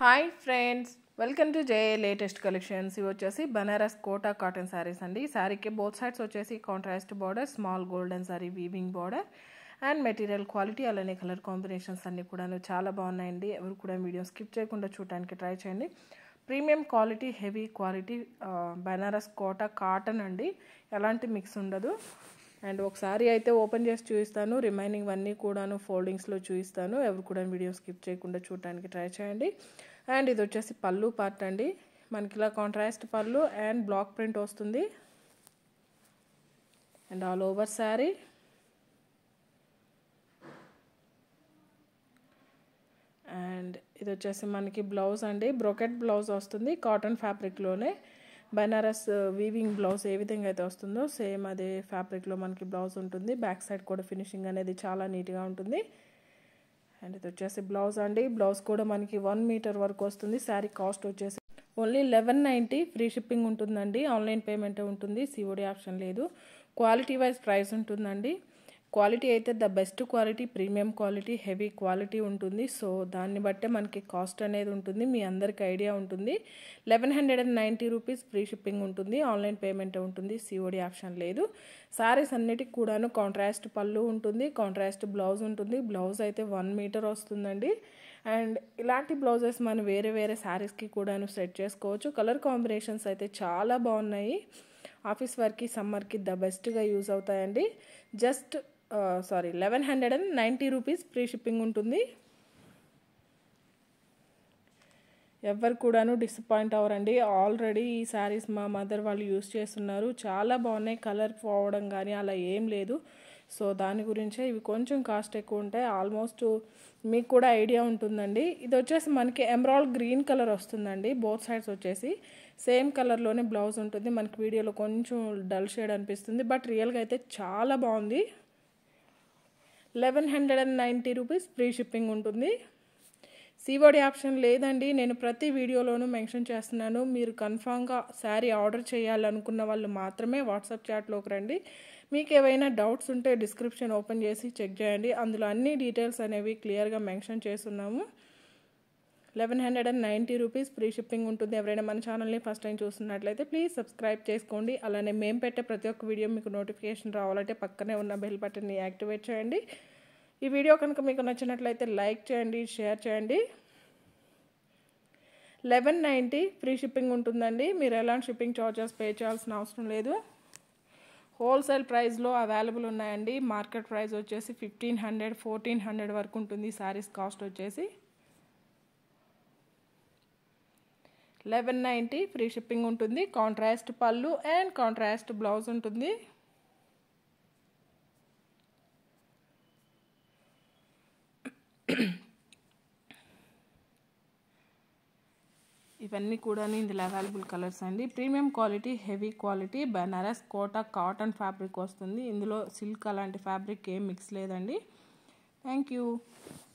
hi friends welcome to J latest collections ఇవి వచ్చేసి Banaras Kota cotton saris అండి శారీకి బోత్ సైడ్స్ వచ్చేసి contrast border small golden sari weaving border and material quality అలానే colour combinations అన్నీ కూడా చాలా బాగున్నాయండి ఎవరు కూడా వీడియో స్కిప్ చేయకుండా చూడడానికి ట్రై చేయండి premium quality heavy quality Banaras Kota cotton అండి ఎలాంటి మిక్స్ ఉండదు అండ్ ఒకసారి అయితే ఓపెన్ చేసి చూపిస్తాను రిమైనింగ్ అన్నీ కూడాను ఫోల్డింగ్స్లో చూపిస్తాను ఎవరు కూడా వీడియో స్కిప్ చేయకుండా చూడడానికి ట్రై చేయండి అండ్ ఇది వచ్చేసి పళ్ళు పార్ట్ అండి మనకి ఇలా కాంట్రాస్ట్ పళ్ళు అండ్ బ్లాక్ ప్రింట్ వస్తుంది and all over sari and ఇది వచ్చేసి మనకి బ్లౌజ్ అండి బ్రోకెట్ బ్లౌజ్ వస్తుంది కాటన్ ఫ్యాబ్రిక్లోనే బనారస్ వీవింగ్ బ్లౌజ్ ఏ విధంగా అయితే వస్తుందో సేమ్ అదే ఫ్యాబ్రిక్లో మనకి బ్లౌజ్ ఉంటుంది బ్యాక్ సైడ్ కూడా ఫినిషింగ్ అనేది చాలా నీట్గా ఉంటుంది అండ్ ఇది వచ్చేసి బ్లౌజ్ అండి బ్లౌజ్ కూడా మనకి వన్ మీటర్ వరకు వస్తుంది శారీ కాస్ట్ వచ్చేసి only eleven ninety free shipping ఉంటుందండి ఆన్లైన్ పేమెంట్ ఉంటుంది సిఓడి ఆప్షన్ లేదు క్వాలిటీ వైజ్ ప్రైస్ ఉంటుందండి క్వాలిటీ అయితే the best quality premium quality heavy quality ఉంటుంది సో దాన్ని బట్టే మనకి కాస్ట్ అనేది ఉంటుంది మీ అందరికి ఐడియా ఉంటుంది eleven hundred and ninety rupees free shipping ఉంటుంది ఆన్లైన్ పేమెంట్ ఉంటుంది సిఓడి ఆప్షన్ లేదు సారీస్ అన్నిటికి కూడాను కాంట్రాస్ట్ పళ్ళు ఉంటుంది కాంట్రాస్ట్ బ్లౌజ్ ఉంటుంది బ్లౌజ్ అయితే వన్ మీటర్ వస్తుందండి అండ్ ఇలాంటి బ్లౌజెస్ మనం వేరే వేరే శారీస్కి కూడాను సెట్ చేసుకోవచ్చు కలర్ కాంబినేషన్స్ అయితే చాలా బాగున్నాయి ఆఫీస్ వర్క్కి సమ్మర్కి ద బెస్ట్గా యూజ్ అవుతాయండి just sari eleven hundred and ninety rupees free shipping ఉంటుంది ఎవరు కూడాను డిసప్పాయింట్ అవ్వరండి ఆల్రెడీ ఈ శారీస్ మా మదర్ వాళ్ళు యూస్ చేస్తున్నారు చాలా బాగున్నాయి కలర్ పోవడం కానీ అలా ఏం లేదు సో దాని గురించే ఇవి కొంచెం కాస్ట్ ఎక్కువ ఉంటాయి ఆల్మోస్ట్ మీకు కూడా ఐడియా ఉంటుందండి ఇది వచ్చేసి మనకి ఎమరాల్డ్ గ్రీన్ కలర్ వస్తుందండి బోత్ సైడ్స్ వచ్చేసి సేమ్ కలర్లోనే బ్లౌజ్ ఉంటుంది మనకి వీడియోలో కొంచెం డల్ షేడ్ అనిపిస్తుంది బట్ రియల్గా అయితే చాలా బాగుంది eleven hundred and ninety rupees free shipping ఉంటుంది సివోడి ఆప్షన్ లేదండి నేను ప్రతి వీడియోలోనూ మెన్షన్ చేస్తున్నాను మీరు కన్ఫామ్గా శారీ ఆర్డర్ చేయాలనుకున్న వాళ్ళు మాత్రమే వాట్సాప్ చాట్లోకి రండి మీకు ఏవైనా డౌట్స్ ఉంటే డిస్క్రిప్షన్ ఓపెన్ చేసి చెక్ చేయండి అందులో అన్ని డీటెయిల్స్ అనేవి క్లియర్గా మెన్షన్ చేస్తున్నాము eleven hundred and ninety rupees free shipping ఉంటుంది ఎవరైనా మన ఛానల్ని ఫస్ట్ టైం చూస్తున్నట్లయితే ప్లీజ్ సబ్స్క్రైబ్ చేసుకోండి అలానే మేము పెట్టే ప్రతి ఒక్క వీడియో మీకు నోటిఫికేషన్ రావాలంటే పక్కనే ఉన్న బెల్ బటన్ని యాక్టివేట్ చేయండి ఈ వీడియో కనుక మీకు నచ్చినట్లయితే లైక్ చేయండి షేర్ చేయండి లెవెన్ నైంటీ ఫ్రీ షిప్పింగ్ ఉంటుందండి మీరు ఎలాంటి షిప్పింగ్ ఛార్జెస్ పే చేయాల్సిన అవసరం లేదు హోల్సేల్ ప్రైస్లో అవైలబుల్ ఉన్నాయండి మార్కెట్ ప్రైస్ వచ్చేసి ఫిఫ్టీన్ హండ్రెడ్ ఫోర్టీన్ హండ్రెడ్ వరకు ఉంటుంది శారీస్ కాస్ట్ వచ్చేసి లెవెన్ నైంటీ ఫ్రీ షిప్పింగ్ ఉంటుంది కాంట్రాస్ట్ పళ్ళు అండ్ కాంట్రాస్ట్ బ్లౌజ్ ఉంటుంది ఇవన్నీ కూడా ఇందులో అవైలబుల్ కలర్స్ అండి premium quality heavy quality Banaras Kota cotton fabric వస్తుంది ఇందులో సిల్క్ అలాంటి ఫ్యాబ్రిక్ ఏం మిక్స్ లేదండి థ్యాంక్ యూ